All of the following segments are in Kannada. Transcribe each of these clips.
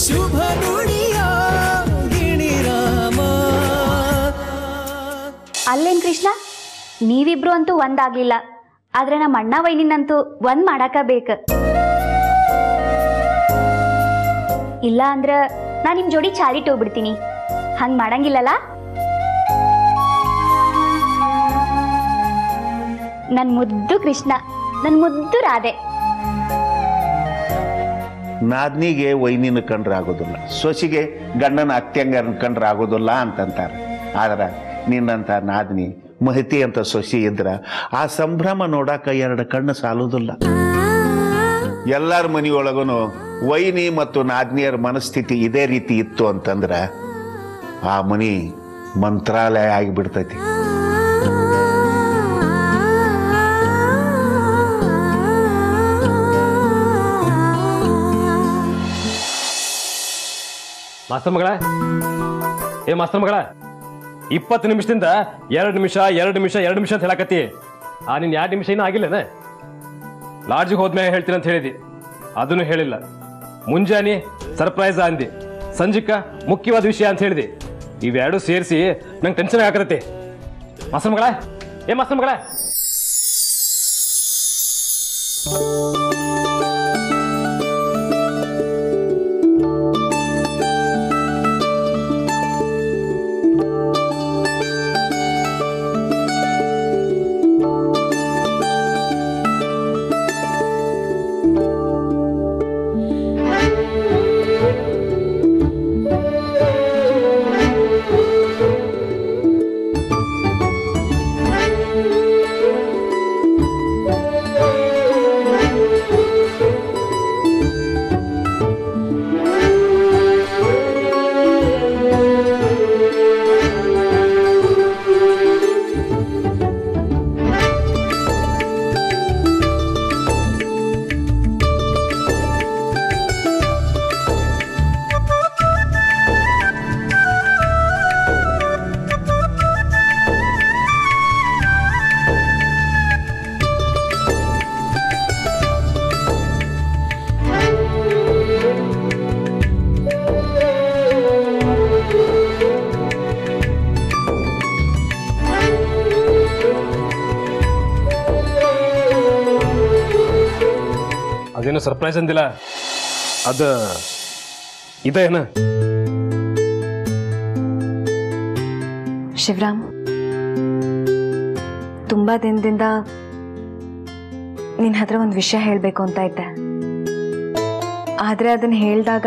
ಶುಭ ನುಡಿಯೋ ಗಿಣಿರಾಮ ಅಲ್ಲೇನ್ ಕೃಷ್ಣ ನೀವಿಬ್ರು ಅಂತೂ ಒಂದಾಗ್ಲಿಲ್ಲ ಆದ್ರೆ ನಮ್ಮ ಅಣ್ಣ ವೈನಿನಂತೂ ಒಂದ್ ಮಾಡಾಕ ಬೇಕ ಇಲ್ಲ ಅಂದ್ರ ನಾ ನಿಮ್ ಜೋಡಿ ಚಾಲಿಟ್ ಹೋಗ್ಬಿಡ್ತೀನಿ ಹಂಗ್ ಮಾಡಂಗಿಲ್ಲಲ್ಲ ನನ್ ಮುದ್ದು ಕೃಷ್ಣ ನನ್ ಮುದ್ದು ರಾಧೆ ನಾದ್ನಿಗೆ ವೈನಿನ ಕಂಡ್ರೆ ಆಗೋದಿಲ್ಲ ಸೊಸಿಗೆ ಗಂಡನ ಅತ್ಯಂಗನ ಕಂಡ್ರೆ ಆಗೋದಿಲ್ಲ ಅಂತಂತಾರೆ ಆದ್ರೆ ನಿನ್ನಂಥ ನಾದ್ನಿ ಮಹತಿ ಅಂತ ಸೊಸಿ ಇದ್ರ ಆ ಸಂಭ್ರಮ ನೋಡಾಕ ಎರಡು ಕಣ್ಣು ಸಾಲೋದಿಲ್ಲ ಎಲ್ಲರ ಮನೆಯೊಳಗೂ ವೈನಿ ಮತ್ತು ನಾದ್ನಿಯರ ಮನಸ್ಥಿತಿ ಇದೇ ರೀತಿ ಇತ್ತು ಅಂತಂದ್ರೆ ಆ ಮನಿ ಮಂತ್ರಾಲಯ ಆಗಿಬಿಡ್ತೈತಿ ಮಾಸ್ತರ್ ಮಗಳ ಏ ಮಾಸ್ತರ್ ಮಗಳ ಇಪ್ಪತ್ತು ನಿಮಿಷದಿಂದ ಎರಡು ನಿಮಿಷ ಎರಡು ನಿಮಿಷ ಎರಡು ನಿಮಿಷ ಅಂತ ಹೇಳಕತ್ತಿ ಆ ನಿನ್ ಎರಡು ನಿಮಿಷ ಏನೂ ಆಗಿಲ್ಲನ ಲಾಡ್ಜಿಗೆ ಹೋದ್ಮೇಲೆ ಹೇಳ್ತೀನಿ ಅಂತ ಹೇಳಿದಿ ಅದನ್ನು ಹೇಳಿಲ್ಲ ಮುಂಜಾನೆ ಸರ್ಪ್ರೈಸ್ ಅಂದಿ ಸಂಜಿಕ ಮುಖ್ಯವಾದ ವಿಷಯ ಅಂತ ಹೇಳಿದಿ ಇವೆರಡು ಸೇರಿಸಿ ನಂಗೆ ಟೆನ್ಷನ್ ಹಾಕತೈತಿ ಮಾಸ್ತರ್ ಮಗಳ ಏ ಮಾಸ್ತರ್ ಮಗಳ ಅದೇನು ಸರ್ಪ್ರೈಸ್ ಅಂದಿಲ್ಲ ಅದ ಇದೇನ ಶಿವರಾಮ್ ತುಂಬಾ ದಿನದಿಂದ ನಿನ್ನ ಹತ್ರ ಒಂದು ವಿಷಯ ಹೇಳಬೇಕು ಅಂತ ಇದ್ದೆ ಆದರೆ ಅದನ್ನ ಹೇಳಿದಾಗ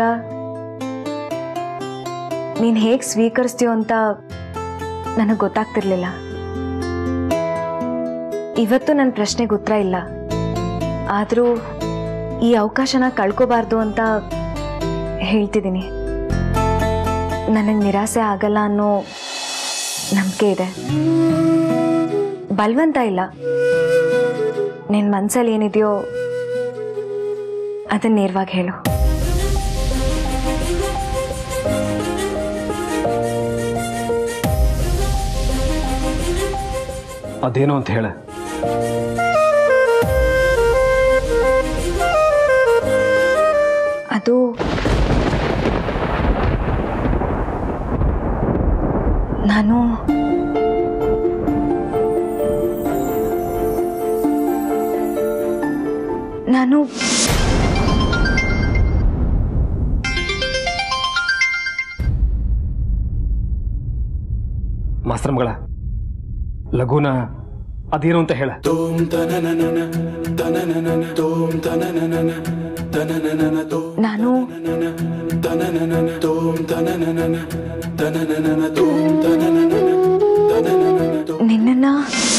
ನೀನು ಹೇಗೆ ಸ್ವೀಕರಿಸ್ತೀಯೋ ಅಂತ ನನಗೆ ಗೊತ್ತಾಗ್ತಿರ್ಲಿಲ್ಲ ಇವತ್ತು ನನ್ನ ಪ್ರಶ್ನೆಗೆ ಉತ್ತರ ಇಲ್ಲ ಆದರೂ ಈ ಅವಕಾಶನ ಕಳ್ಕೋಬಾರ್ದು ಅಂತ ಹೇಳ್ತಿದ್ದೀನಿ ನನಗೆ ನಿರಾಸೆ ಆಗಲ್ಲ ಅನ್ನೋ ನಂಬಿಕೆ ಇದೆ ಬಲ್ವಂತ ಇಲ್ಲ ನಿನ್ನ ಮನ್ಸಲ್ಲಿ ಏನಿದೆಯೋ ಅದನ್ನ ನೇರವಾಗಿ ಹೇಳು ಅದೇನು ಅಂತ ಹೇಳ ಅದು ನಾನು ನಾನು ಮಾಸ್ತರ್ ಮಗಳ ಲಘುನ ಅದೇನು ಅಂತ ಹೇಳ ನಾನು ನಿನ್ನನ್ನ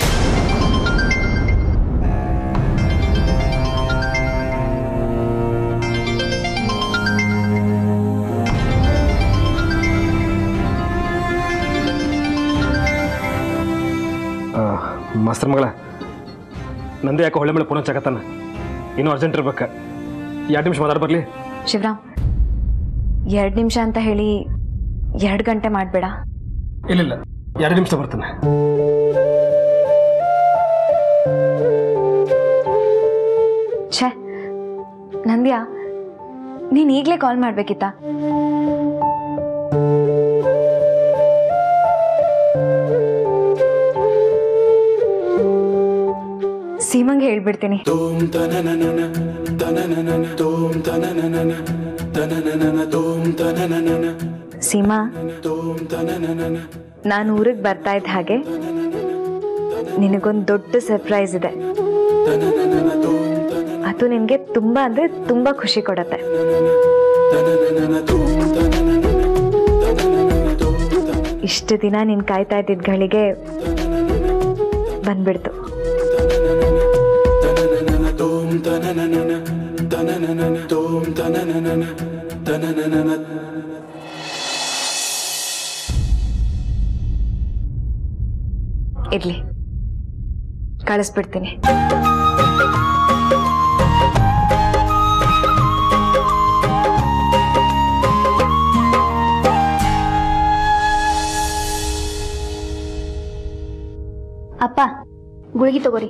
ಆ, ಮಾಸ್ತರ್ ಮಗಳ ನಂದೇ ಯಾಕೆ ಹೊಳೆ ಮೇಲೆ ಪುನಃ ಚಕತ್ತಾನ ಇನ್ನೂ ಅರ್ಜೆಂಟ್ ಇರ್ಬೇಕ ಎರಡು ನಿಮಿಷ ಮಾತಾಡ್ ಬರ್ಲಿ ಶಿವರಾಮ್ ಎರಡು ನಿಮಿಷ ಅಂತ ಹೇಳಿ ಎರಡು ಗಂಟೆ ಮಾಡಬೇಡ ಇಲ್ಲಿಲ್ಲ ಎರಡು ನಿಮಿಷ ಬರ್ತಾನೆ ಛೇ ನಂದ್ಯಾ ನೀನು ಈಗಲೇ ಕಾಲ್ ಮಾಡ್ಬೇಕಿತ್ತಾ ಸೀಮಂಗೆ ಹೇಳ್ಬಿಡ್ತೀನಿ ಸೀಮಾ ನಾನು ಊರಿಗೆ ಬರ್ತಾ ಇದ್ದ ಹಾಗೆ ನಿನಗೊಂದು ದೊಡ್ಡ ಸರ್ಪ್ರೈಸ್ ಇದೆ ಅದು ನಿನಗೆ ತುಂಬಾ ಅಂದ್ರೆ ತುಂಬಾ ಖುಷಿ ಕೊಡತ್ತೆ ಇಷ್ಟು ದಿನ ನೀನ್ ಕಾಯ್ತಾ ಇದ್ದಿದ್ದ ಗಳಿಗೆ ಬಂದ್ಬಿಡ್ತು ಇರ್ಲಿ ಕಳಿಸ್ಬಿಡ್ತೀನಿ ಅಪ್ಪ ಗುಳಿಗೆ ತಗೋರಿ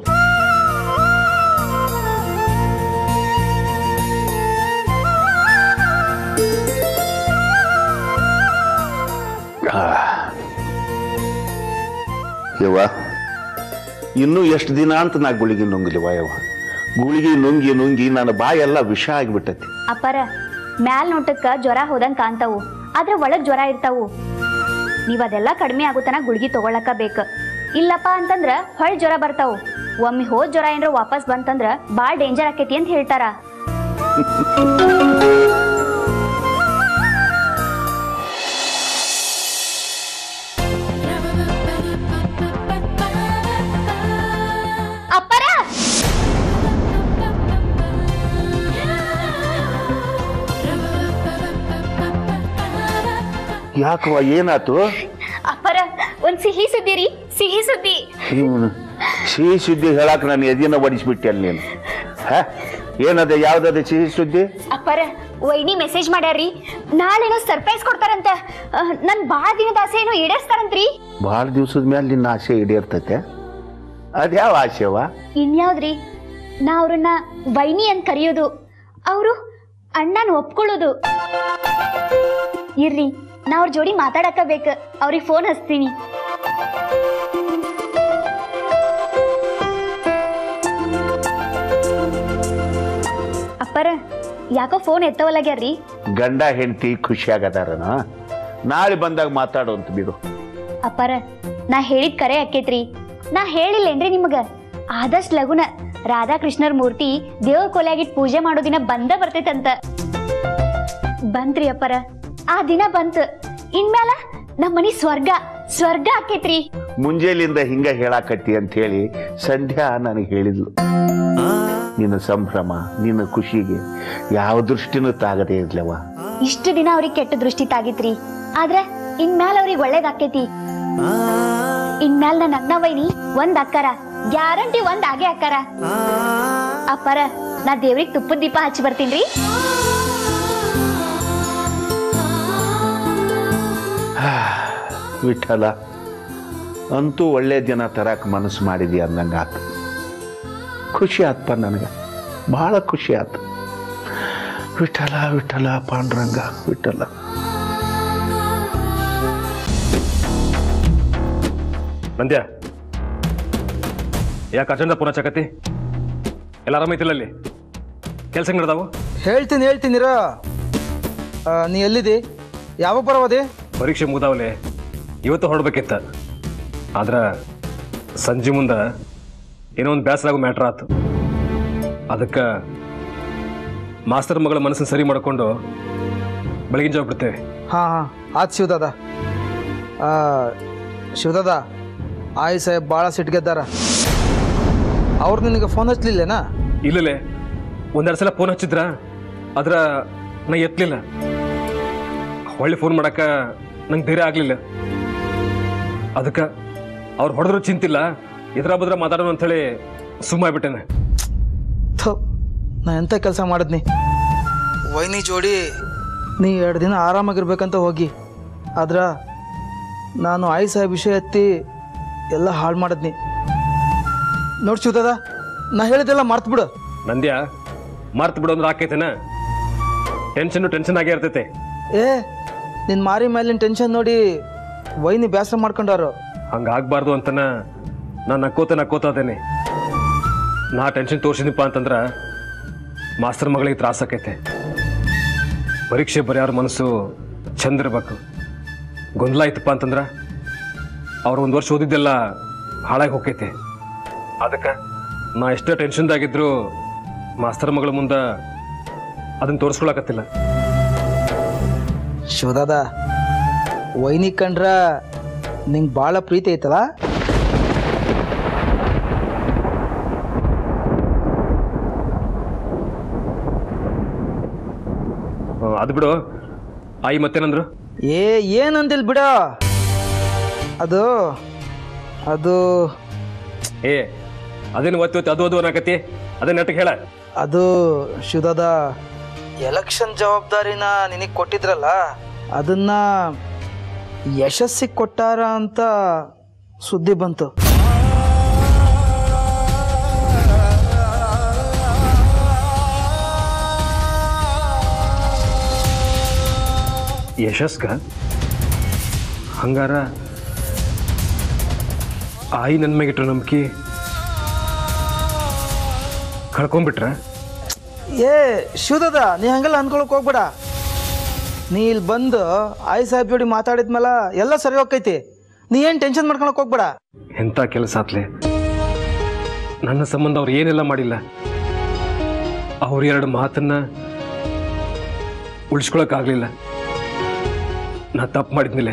ಯವ್ವ ಇನ್ನೂ ಎಷ್ಟು ದಿನ ಅಂತ ನಾ ಗುಳಿಗೆ ನುಂಗ್ಲಿವ ಯವ್ವ ಗುಳಿಗೆ ನುಂಗಿ ನುಂಗಿ ನನ್ನ ಬಾಯೆಲ್ಲ ವಿಷ ಆಗಿಬಿಟ್ಟತಿ ಅಪ್ಪರ ಮ್ಯಾಲ್ ನೋಟಕ್ಕ ಜ್ವರ ಹೋದಂಗ್ ಕಾಣ್ತಾವು ಆದ್ರೆ ಒಳಗ್ ಜ್ವರ ಇರ್ತಾವು ನೀವ್ ಅದೆಲ್ಲ ಕಡಿಮೆ ಆಗುತನ ಗುಳ್ಗಿ ತಗೊಳಕ ಬೇಕ ಇಲ್ಲಪ್ಪ ಅಂತಂದ್ರ ಹೊಳ್ ಜ್ವರ ಬರ್ತಾವು ಒಮ್ಮೆ ಹೋದ್ ಜ್ವರ ಏನ್ರ ವಾಪಸ್ ಬಂತಂದ್ರ ಬಾಳ್ ಡೇಂಜರ್ ಆಕೇತಿ ಅಂತ ಹೇಳ್ತಾರ ಅಪ್ಪರ ಯಾಕವ್ವ ಏನಾತು ಅಪ್ಪರ ಒಂದ್ ಸಿಹಿ ಸುದ್ದಿ ರೀ ಸಿಹಿ ಸುದ್ದಿ ಇವ್ನು ಸಿಹಿ ಸುದ್ದಿ ಹೇಳಾಕ ನಾನು ಎದಿನ ಬಡಿಸ್ಬಿಟ್ಟೆ ಅಲ್ಲಿ ನೀನು ಹ ಏನದ ಯಾವ್ದದ ಸಿಹಿ ಸುದ್ದಿ ಅಪ್ಪರ ವೈನಿ ಮೆಸೇಜ್ ಮಾಡ್ಯಾರ್ರಿ ನಾಳೆನೋ ಸರ್ಪ್ರೈಸ್ ಕೊಡ್ತಾರಂತ ಅಹ್, ನನ್ ಬಾಳ ದಿನದ ಆಸೆ ಏನೋ ಈಡೇರಿಸ್ತಾರಂತ್ರಿ ಭಾಳ ದಿವ್ಸದ ಮೇಲೆ ನಿನ್ನ ಆಸೆ ಈಡೇರ್ತೈತೆ ಅದ್ಯಾವ ಆಸೆವ ಇನ್ಯಾವ್ದ್ರಿ ನಾ ಅವ್ರನ್ನ ವೈನಿ ಅಂತ ಕರೆಯೋದು ಅವರು ಅಣ್ಣನ ಒಪ್ಕೊಳ್ಳೋದು ಇರ್ರಿ ನಾ ಅವ್ರ ಜೋಡಿ ಮಾತಾಡಕ ಬೇಕು ಅವ್ರಿಗೆ ಫೋನ್ ಹಚ್ತೀನಿ ಅಪ್ಪರ ಯಾಕೋ ಫೋನ್ ಎತ್ತವಲ್ಲಾಗ್ಯಾರ್ರಿ ಗಂಡ ಹೆಂಡತಿ ಖುಷಿಯಾಗದಾರನ ನಾಳೆ ಬಂದಾಗ ಮಾತಾಡು ಅಂತ ಬಿಡು ಅಪ್ಪರ ನಾ ಹೇಳಿದ್ ಕರೆ ಆಕೇತ್ರಿ ನಾ ಹೇಳಿಲ್ಲೇನ್ರಿ ನಿಮಗ ಆದಷ್ಟು ಲಗುನ ರಾಧಾಕೃಷ್ಣರ ಮೂರ್ತಿ ದೇವ್ರ ಕೊಲೆಯಾಗಿಟ್ ಪೂಜೆ ಮಾಡೋ ದಿನ ಬಂದ ಬರ್ತೈತಂತ ಬಂತ್ರಿ ಅಪ್ಪರ ಆ ದಿನ ಬಂತು ಇನ್ಮ್ಯಾಲ ನಮ್ಮ ಮನಿ ಸ್ವರ್ಗ ಸ್ವರ್ಗ ಆಕೇತ್ರಿ ಮುಂಜಾನೆಯಿಂದ ಹಿಂಗ ಹೇಳಾಕತ್ತಿ ಅಂತ ಹೇಳಿ ಸಂಧ್ಯಾ ನನಗೆ ಹೇಳಿದ್ಲು ನಿನ್ನ ಸಂಭ್ರಮ ನಿನ್ನ ಖುಷಿಗೆ ಯಾವ ದೃಷ್ಟಿನೂ ತಾಗದೇ ಇರ್ಲವ ಇಷ್ಟು ದಿನ ಅವ್ರಿಗೆ ಕೆಟ್ಟ ದೃಷ್ಟಿ ತಾಗಿತ್ರಿ ಆದ್ರ ಇನ್ಮ್ಯಾಲ ಅವ್ರಿಗೆ ಒಳ್ಳೇದಾಕೇತಿ ಇನ್ಮ್ಯಾಲ ನನ್ನ ಅಣ್ಣ ವೈನಿ ಒಂದ್ ಅಕ್ಕಾರ ಗ್ಯಾರಂಟಿ ಒಂದ್ ಆಗೇ ಅಕ್ಕಾರ ಅಪ್ಪರ ನಾ ದೇವ್ರಿಗೆ ತುಪ್ಪದ ದೀಪ ಹಚ್ಚಿ ಬರ್ತೀನ್ರಿ ವಿಠಲ ಅಂತೂ ಒಳ್ಳೆ ದಿನ ತರಕ್ ಮನಸ್ಸು ಮಾಡಿದಿ ಅಂದಂಗ ಆತು ಖುಷಿ ಆತ್ಪ ನನಗೆ ಬಹಳ ಖುಷಿ ಆತು ವಿಠಲ ವಿಠಲ ಪಾಂಡುರಂಗ ವಿಠಲ ನಂದ್ಯ ಯಾಕೆ ಅರ್ಜೆಂಟ ಪುನಃ ಚಕತಿ ಎಲ್ಲ ಆರಾಮೈತಿಲ್ಲ ಅಲ್ಲಿ ಕೆಲಸ ನಡೆದಾವು ಹೇಳ್ತೀನಿ ಹೇಳ್ತೀನಿರ ನೀ ಎಲ್ಲಿದಿ ಯಾವಾಗ ಬರವದಿ ಪರೀಕ್ಷೆ ಮುಗ್ದಾವಲೆ ಇವತ್ತು ಹೊರಡ್ಬೇಕಿತ್ತ ಆದ್ರೆ ಸಂಜೆ ಮುಂದೆ ಏನೋ ಒಂದು ಬೇಸರ ಆಗೋ ಮ್ಯಾಟ್ರ್ ಆತು ಅದಕ್ಕೆ ಮಾಸ್ತರ್ ಮಗಳ ಮನಸ್ಸನ್ನು ಸರಿ ಮಾಡಿಕೊಂಡು ಬೆಳಗಿನ ಜಾವ ಬಿಡ್ತೇವೆ ಹಾಂ ಹಾಂ ಆತ್ ಶಿವದಾದ ಆ, ಶಿವದಾದ ಆಯ್ ಸಾಹೇಬ್ ಭಾಳ ಸಿಟ್ಗೆದ್ದಾರ ಅವ್ರು ನಿನಗೆ ಫೋನ್ ಹಚ್ಲಿಲ್ಲೇನಾ ಇಲ್ಲಲೇ ಒಂದೆರಡು ಸಲ ಫೋನ್ ಹಚ್ಚಿದ್ರ ಆದ್ರ ನಾ ಎತ್ತಲಿಲ್ಲ ಹೊಳ್ಳಿ ಫೋನ್ ಮಾಡಕ್ಕ ನಂಗೆ ಧೈರ್ಯ ಆಗಲಿಲ್ಲ ಅದಕ್ಕೆ ಅವ್ರು ಹೊಡೆದ್ರು ಚಿಂತಿಲ್ಲ ಎದುರ ಬದ್ರ ಮಾತಾಡೋಣ ಅಂಥೇಳಿ ಸುಮ್ಮಾಗ್ಬಿಟ್ಟೇನೆ ಥು ನಾ ಎಂಥ ಕೆಲಸ ಮಾಡಿದ್ನಿ ವೈನಿ ಜೋಡಿ ನೀ ಎರಡು ದಿನ ಆರಾಮಾಗಿರ್ಬೇಕಂತ ಹೋಗಿ ಆದ್ರ ನಾನು ಆಯ್ ಸಾಹೇಬ್ ವಿಷಯ ಎತ್ತಿ ಎಲ್ಲ ಹಾಳು ಮಾಡಿದ್ನಿ ನೋಡಿ ಶಿವದಾದ ನಾ ಹೇಳಿದ್ದೆಲ್ಲ ಮರ್ತು ಬಿಡು ನಂದ್ಯ ಮರ್ತು ಬಿಡು ಅಂದ್ರೆ ಆಕೈತೇನ ಟೆನ್ಷನ್ ಟೆನ್ಷನ್ ಆಗೇ ಇರ್ತೈತೆ ಏ ನಿನ್ನ ಮಾರಿ ಮೇಲಿನ ಟೆನ್ಷನ್ ನೋಡಿ ವೈನಿ ಬೇಸರ ಮಾಡ್ಕೊಂಡಾರು ಹಂಗಾಗ್ಬಾರ್ದು ಅಂತನ ನಾನು ನಕ್ಕೋತ ನಕ್ಕೋತ ಅದೇನೆ ನಾ ಟೆನ್ಷನ್ ತೋರ್ಸಿದಪ್ಪ ಅಂತಂದ್ರ ಮಾಸ್ತರ್ ಮಗಳಿಗೆ ತ್ರಾಸ ಆಕೈತೆ ಪರೀಕ್ಷೆ ಬರೆಯೋರ ಮನಸ್ಸು ಚಂದ ಇರ್ಬೇಕು ಗೊಂದಲ ಆಯ್ತಪ್ಪ ಅಂತಂದ್ರ ಅವ್ರು ಒಂದು ವರ್ಷ ಓದಿದ್ದೆಲ್ಲ ಹಾಳಾಗಿ ಹೋಗೈತೆ ಅದಕ್ಕೆ ನಾ ಎಷ್ಟೇ ಟೆನ್ಷನ್ದಾಗಿದ್ರು ಮಾಸ್ತರ್ ಮಗಳ ಮುಂದೆ ಅದನ್ನ ತೋರಿಸ್ಕೊಳಕತ್ತಿಲ್ಲ ಶಿವದಾದ ವೈನಿ ಕಂಡ್ರ ನಿಂಗೆ ಭಾಳ ಪ್ರೀತಿ ಐತಲ್ಲ ಹ್ಮ್, ಅದು ಬಿಡು ಆಯಿ ಮತ್ತೇನಂದ್ರು ಏ ಏನಂದಿಲ್ ಬಿಡ ಅದು ಅದು ಏ ಅದೇನು ಒತ್ತಿ ಒತ್ತಿ ಅದು ಅದು ಅನ್ನಕತ್ತಿ ಅದೇ ನೆಟ್ಟಗೆ ಹೇಳ ಅದು ಶಿವದಾದ ಎಲೆಕ್ಷನ್ ಜವಾಬ್ದಾರಿನ ನಿನಗೆ ಕೊಟ್ಟಿದ್ರಲ್ಲ ಅದನ್ನ ಯಶಸ್ಸಿಗೆ ಕೊಟ್ಟಾರ ಅಂತ ಸುದ್ದಿ ಬಂತು ಯಶಸ್ಕ ಹಂಗಾರ ಆಯಿ ನನ್ನ ಮ್ಯಾಗಿಟ್ರ ನಂಬಿಕೆ ಕಳ್ಕೊಂಬಿಟ್ರ ಏ ಶಿವದಾದ ನೀ ಹಂಗೆಲ್ಲ ಅನ್ಕೊಳಕ್ ಹೋಗ್ಬೇಡ ನೀ ಇಲ್ಲಿ ಬಂದು ಆಯ್ ಸಾಹೇಬ್ ಜೋಡಿ ಮಾತಾಡಿದ್ಮೇಲೆ ಎಲ್ಲ ಸರಿ ಹೋಗ್ತೈತಿ ನೀ ಏನು ಟೆನ್ಷನ್ ಮಾಡ್ಕೊಳಕ್ ಹೋಗ್ಬೇಡ ಎಂಥ ಕೆಲಸ ಆತ್ಲೆ ನನ್ನ ಸಂಬಂಧ ಅವ್ರು ಏನೆಲ್ಲ ಮಾಡಿಲ್ಲ ಅವ್ರ ಎರಡು ಮಾತನ್ನ ಉಳಿಸ್ಕೊಳಕ್ಕಾಗ್ಲಿಲ್ಲ ನಾ ತಪ್ಪು ಮಾಡಿದ್ಮೇಲೆ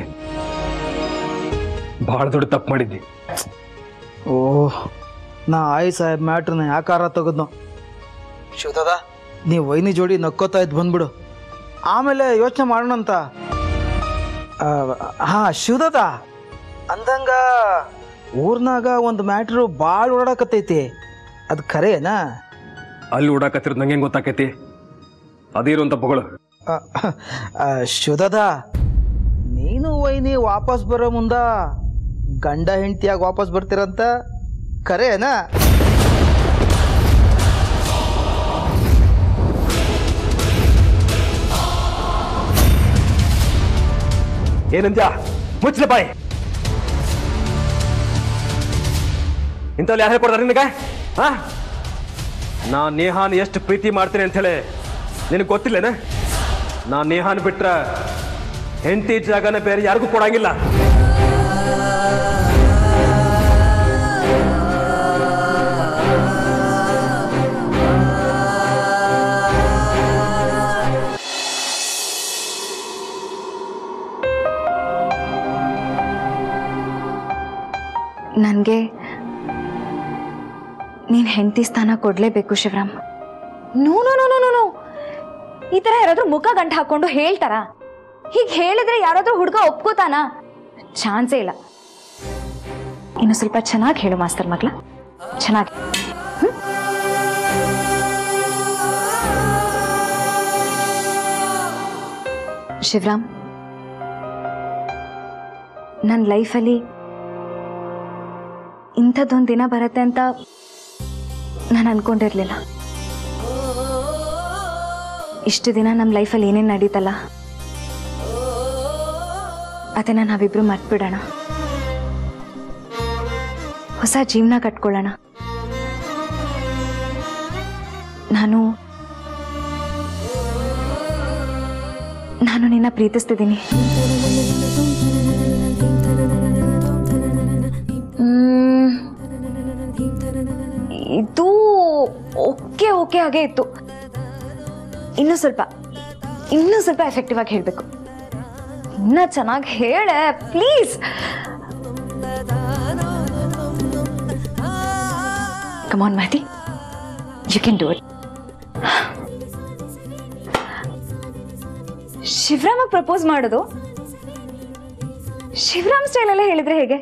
ಭಾಳ ದೊಡ್ಡ ತಪ್ಪು ಮಾಡಿದ್ದೆ ಓಹ್ ನಾ ಆಯ್ ಸಾಹೇಬ್ ಮ್ಯಾಟ್ರನ್ನ ಯಾಕಾರ ತೆಗೆದ್ನೋ ಶಿವದಾದ ನೀ ವೈನಿ ಜೋಡಿ ನಕ್ಕೋತಾ ಇದ್ದು ಬಂದ್ಬಿಡು ಆಮೇಲೆ ಯೋಚನೆ ಮಾಡೋಣಂತ ಹಾಂ ಶಿವದಾದ ಅಂದಂಗ ಊರ್ನಾಗ ಒಂದು ಮ್ಯಾಟ್ರು ಭಾಳ ಓಡಾಡಕತ್ತೈತಿ ಅದು ಖರೇನಾ ಅಲ್ಲಿ ಓಡಾಕತ್ತಿರೋದು ನಂಗೆ ಹೆಂಗೆ ಗೊತ್ತಾಕೈತಿ ಅದೇನು ಅಂತ ಬಗಳು ಆ, ಆ, ಶಿವದಾದ ನೀನು ವೈನಿ ವಾಪಸ್ ಬರೋ ಮುಂದ ಗಂಡ ಹೆಂಡತಿಯಾಗಿ ವಾಪಸ್ ಬರ್ತೀರಂತ ಖರೇನಾ ಏನಂತ್ಯ ಮುಚ್ಚಲ ಬಾಯ್ ಇಂಥವ್ರು ಯಾರು ಹೇಳ್ಕೊಡ್ತಾರೆ ನಿನಗೆ ಹಾ ನಾ ನೇಹಾನ್ ಎಷ್ಟು ಪ್ರೀತಿ ಮಾಡ್ತೀನಿ ಅಂಥೇಳಿ ನಿನಗೆ ಗೊತ್ತಿಲ್ಲೇನ ನಾ ನೇಹಾನ್ ಬಿಟ್ರ ಹೆಂಡತಿ ಜಾಗನ ಬೇರೆ ಯಾರಿಗೂ ಕೊಡಂಗಿಲ್ಲ ನನಗೆ ನೀನು ಹೆಂಡತಿ ಸ್ಥಾನ ಕೊಡಲೇಬೇಕು Shivaram no no no no no ಈ ತರ ಯಾರಾದ್ರೂ ಮುಖ ಗಂಟು ಹಾಕೊಂಡು ಹೇಳ್ತಾರ ಹೀಗೆ ಹೇಳಿದ್ರೆ ಯಾರಾದ್ರೂ ಹುಡುಗ ಒಪ್ಕೋತಾನ ಚಾನ್ಸೇ ಇಲ್ಲ ಇನ್ನು ಸ್ವಲ್ಪ ಚೆನ್ನಾಗಿ ಹೇಳು ಮಾಸ್ತರ್ ಮಗ್ಲ ಚೆನ್ನಾಗಿ ಶಿವರಾಮ್ ನನ್ನ ಲೈಫಲ್ಲಿ ಇಂಥದ್ದೊಂದು ದಿನ ಬರುತ್ತೆ ಅಂತ ನಾನು ಅನ್ಕೊಂಡಿರ್ಲಿಲ್ಲ ಇಷ್ಟು ದಿನ ನಮ್ಮ ಲೈಫಲ್ಲಿ ಏನೇನು ನಡೀತಲ್ಲ ಅದನ್ನ ನಾವಿಬ್ರು ಮರ್ತ್ಬಿಡೋಣ ಹೊಸ ಜೀವನ ಕಟ್ಕೊಳ್ಳೋಣ ನಾನು ನಾನು ನಿನ್ನ ಪ್ರೀತಿಸ್ತಿದ್ದೀನಿ ಮ್, ಇದು ಓಕೆ ಓಕೆ ಹಾಗೆ ಇತ್ತು ಇನ್ನೂ ಸ್ವಲ್ಪ ಇನ್ನೂ ಸ್ವಲ್ಪ ಎಫೆಕ್ಟಿವ್ ಆಗಿ ಹೇಳಬೇಕು ಇನ್ನ ಚೆನ್ನಾಗಿ ಹೇಳೆ please come on Mahadi you can do it Shivarama propose ಮಾಡೋದು ಶಿವರಾಮ್ ಸ್ಟೈಲ್ ಎಲ್ಲ ಹೇಳಿದ್ರೆ ಹೇಗೆ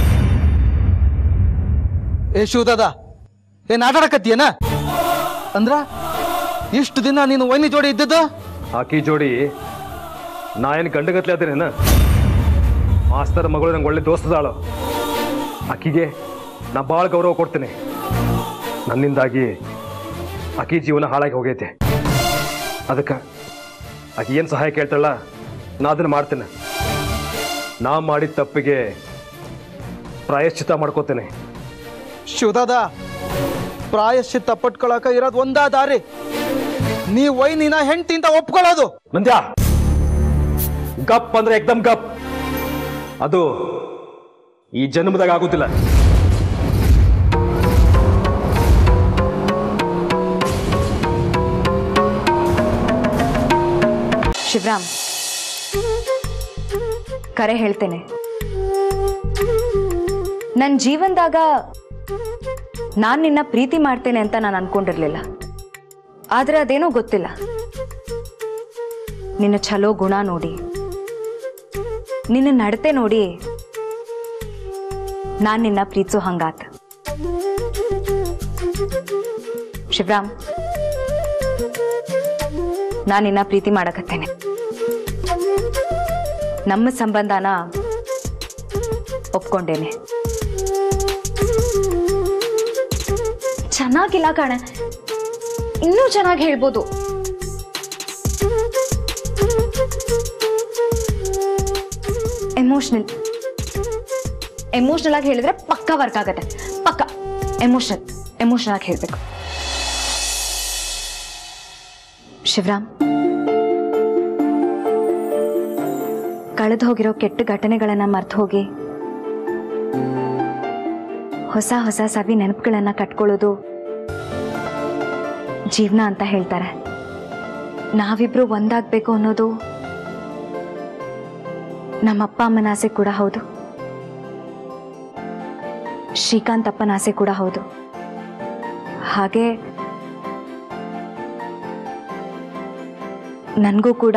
ಏ ಶಿವದಾದ ಏನ್ ಆಟ ಆಡಕತ್ತೀಯನ ಅಂದ್ರ ಇಷ್ಟು ದಿನ ನೀನು ವೈನಿ ಜೋಡಿ ಇದ್ದದ್ದು ಆಕಿ ಜೋಡಿ ನಾ ಏನು ಗಂಡಗತ್ಲೆ ಅದೇನೇನ ಮಾಸ್ತರ್ ಮಗಳು ನಂಗೆ ಒಳ್ಳೆ ದೋಸ್ತದಾಳು ಆಕಿಗೆ ನಾ ಭಾಳ ಗೌರವ ಕೊಡ್ತೀನಿ ನನ್ನಿಂದಾಗಿ ಆಕಿ ಜೀವನ ಹಾಳಾಗಿ ಹೋಗೈತೆ ಅದಕ್ಕೆ ಆಕೆ ಏನು ಸಹಾಯ ಕೇಳ್ತಾಳ ನಾ ಅದನ್ನ ಮಾಡ್ತೇನೆ ನಾ ಮಾಡಿದ ತಪ್ಪಿಗೆ ಪ್ರಾಯಶ್ಚಿತ ಮಾಡ್ಕೋತೇನೆ ಶಿವದಾದ ಪ್ರಾಯಶ್ಚಿತ್ತ ಪಟ್ಕೊಳಕ ಇರೋದು ಒಂದಾ ದಾರಿ ನೀ ವೈನಿನ ಹೆಂಡತಿಂತ ಒಪ್ಕೊಳ್ಳೋದು ನಂದ್ಯಾ ಗಪ್ ಅಂದ್ರೆ ಏಕ್ದಮ್ ಗಪ್ ಅದು ಈ ಜನ್ಮದಾಗ ಆಗುತ್ತಿಲ್ಲ ಶಿವರಾಮ್ ಕರೆ ಹೇಳ್ತೇನೆ ನನ್ನ ಜೀವನದಾಗ ನಾನು ನಿನ್ನ ಪ್ರೀತಿ ಮಾಡ್ತೇನೆ ಅಂತ ನಾನು ಅನ್ಕೊಂಡಿರ್ಲಿಲ್ಲ ಆದ್ರೆ ಅದೇನೋ ಗೊತ್ತಿಲ್ಲ ನಿನ್ನ ಛಲೋ ಗುಣ ನೋಡಿ ನಿನ್ನ ನಡತೆ ನೋಡಿ ನಾನು ನಿನ್ನ ಪ್ರೀತಿಸೋ ಹಂಗಾತ ಶಿವರಾಮ್ ನಾನು ನಿನ್ನ ಪ್ರೀತಿ ಮಾಡಕತ್ತೇನೆ ನಮ್ಮ ಸಂಬಂಧನ ಒಪ್ಕೊಂಡೇನೆ ಚೆನ್ನಾಗಿಲ್ಲ ಕಣೆ ಇನ್ನೂ ಚೆನ್ನಾಗಿ ಹೇಳ್ಬೋದು ಎಮೋಷ್ನಲ್ ಎಮೋಷ್ನಲ್ ಆಗಿ ಹೇಳಿದ್ರೆ ಪಕ್ಕ ವರ್ಕ್ ಆಗತ್ತೆ ಪಕ್ಕ ಎಮೋಷನಲ್ ಎಮೋಷನಲ್ ಆಗಿ ಹೇಳ್ಬೇಕು ಶಿವರಾಮ್ ಕಳೆದು ಹೋಗಿರೋ ಕೆಟ್ಟ ಘಟನೆಗಳನ್ನ ಮರ್ತು ಹೋಗಿ ಹೊಸ ಹೊಸ ಸವಿ ನೆನಪುಗಳನ್ನ ಕಟ್ಕೊಳ್ಳೋದು ಜೀವನ ಅಂತ ಹೇಳ್ತಾರೆ ನಾವಿಬ್ರು ಒಂದಾಗ್ಬೇಕು ಅನ್ನೋದು ನಮ್ಮಪ್ಪ ಅಮ್ಮನ ಆಸೆ ಕೂಡ ಹೌದು ಶ್ರೀಕಾಂತ್ ಅಪ್ಪನ ಆಸೆ ಕೂಡ ಹೌದು ಹಾಗೆ ನನಗೂ ಕೂಡ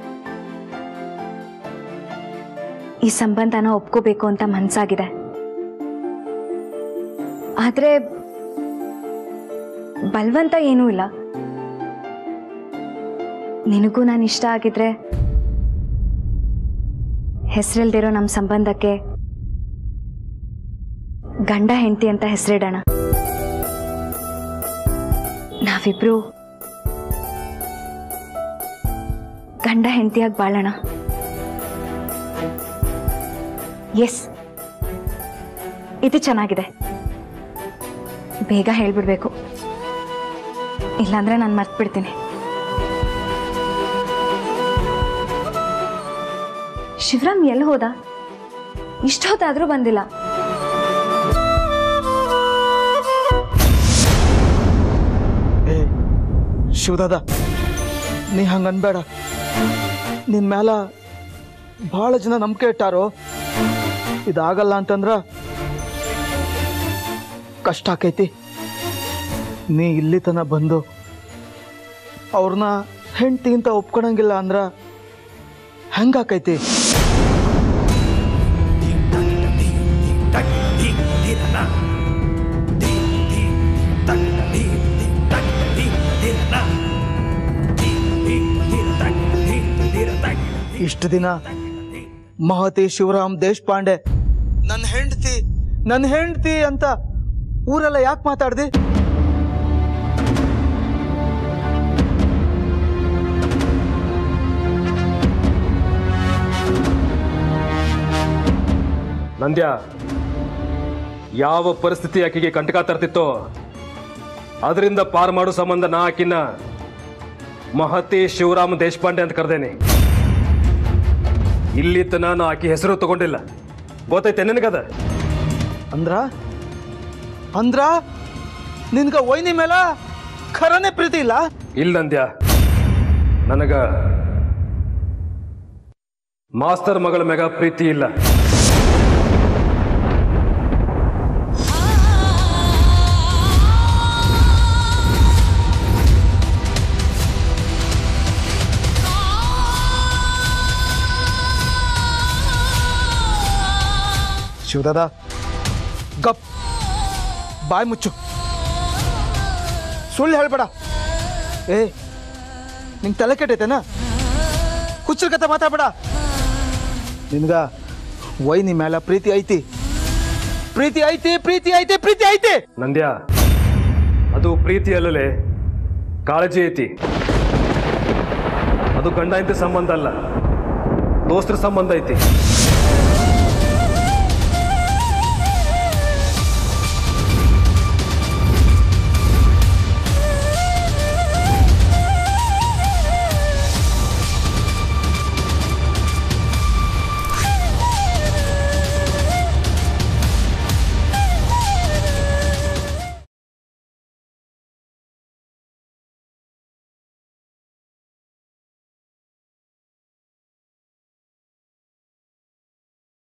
ಈ ಸಂಬಂಧನ ಒಪ್ಕೋಬೇಕು ಅಂತ ಮನ್ಸಾಗಿದೆ ಆದ್ರೆ ಬಲವಂತ ಏನೂ ಇಲ್ಲ ನಿನಗೂ ನಾನು ಇಷ್ಟ ಆಗಿದ್ರೆ ಹೆಸರಿಲ್ದಿರೋ ನಮ್ಮ ಸಂಬಂಧಕ್ಕೆ ಗಂಡ ಹೆಂಡತಿ ಅಂತ ಹೆಸರಿಡೋಣ ನಾವಿಬ್ರು ಗಂಡ ಹೆಂಡತಿಯಾಗಿ ಬಾಳೋಣ ಎಸ್ ಇದು ಚೆನ್ನಾಗಿದೆ ಬೇಗ ಹೇಳ್ಬಿಡ್ಬೇಕು ಇಲ್ಲಾಂದ್ರೆ ನಾನು ಮರ್ತ್ಬಿಡ್ತೀನಿ ಶಿವರಾಮ್ ಎಲ್ಲಿ ಹೋದ ಇಷ್ಟೊತ್ತಾದ್ರೂ ಬಂದಿಲ್ಲ ಏ ಶಿವದಾದ ನೀ ಹಂಗ ಅನ್ಬೇಡ ನಿನ್ ಮ್ಯಾಲ ಭಾಳ ಜನ ನಂಬಿಕೆ ಇಟ್ಟಾರೋ ಇದಾಗಲ್ಲ ಅಂತಂದ್ರ ಕಷ್ಟ ಆಕೈತಿ ನೀ ಇಲ್ಲಿ ತನ ಬಂದು ಅವ್ರನ್ನ ಹೆಂಡ್ತಿ ಅಂತ ಒಪ್ಕೊಳಂಗಿಲ್ಲ ಅಂದ್ರ ಹೆಂಗಾಕೈತಿ ಇಷ್ಟು ದಿನ ಮಹತಿ ಶಿವರಾಮ್ ದೇಶಪಾಂಡೆ ನನ್ನ ಹೆಂಡತಿ ನನ್ನ ಹೆಂಡತಿ ಅಂತ ಊರೆಲ್ಲ ಯಾಕೆ ಮಾತಾಡ್ದಿ ನಂದ್ಯ ಯಾವ ಪರಿಸ್ಥಿತಿ ಆಕೆಗೆ ಕಂಟಕ ತರ್ತಿತ್ತೋ ಅದರಿಂದ ಪಾರ್ ಮಾಡೋ ಸಂಬಂಧ ನಾ ಆಕಿನ ಮಹತಿ ಶಿವರಾಮ ದೇಶಪಾಂಡೆ ಅಂತ ಕರೆದೇನೆ ಇಲ್ಲಿ ತನ ನಾ ಆಕಿ ಹೆಸರು ತಗೊಂಡಿಲ್ಲ ಗೊತ್ತೈತೆ ನಿನಗದ ಅಂದ್ರ ಅಂದ್ರ ನಿನ್ಗ ವೈನಿ ಮೇಲ ಖರನೇ ಪ್ರೀತಿ ಇಲ್ಲ ಇಲ್ಲ ನಂದ್ಯ ನನಗ ಮಾಸ್ತರ್ ಮಗಳ ಮ್ಯಾಗ ಪ್ರೀತಿ ಇಲ್ಲ ಶಿವದಾದ ಗಪ್ ಬಾಯ್ ಮುಚ್ಚು ಸುಳ್ಳು ಹೇಳ್ಬೇಡ ಏ ನಿಂಗೆ ತಲೆ ಕೆಟ್ಟೈತೇನ ಹುಚ್ಚರ ಕತೆ ಮಾತಾಡ್ಬೇಡ ನಿನ್ಗ ವೈನಿ ಮ್ಯಾಲ ಪ್ರೀತಿ ಐತಿ ಪ್ರೀತಿ ಐತಿ ಪ್ರೀತಿ ಐತಿ ಪ್ರೀತಿ ಐತಿ ನಂದ್ಯ ಅದು ಪ್ರೀತಿ ಅಲ್ಲಲೇ ಕಾಳಜಿ ಐತಿ ಅದು ಗಂಡ ಇಂತ ಸಂಬಂಧ ಅಲ್ಲ ದೋಸ್ತರ ಸಂಬಂಧ ಐತಿ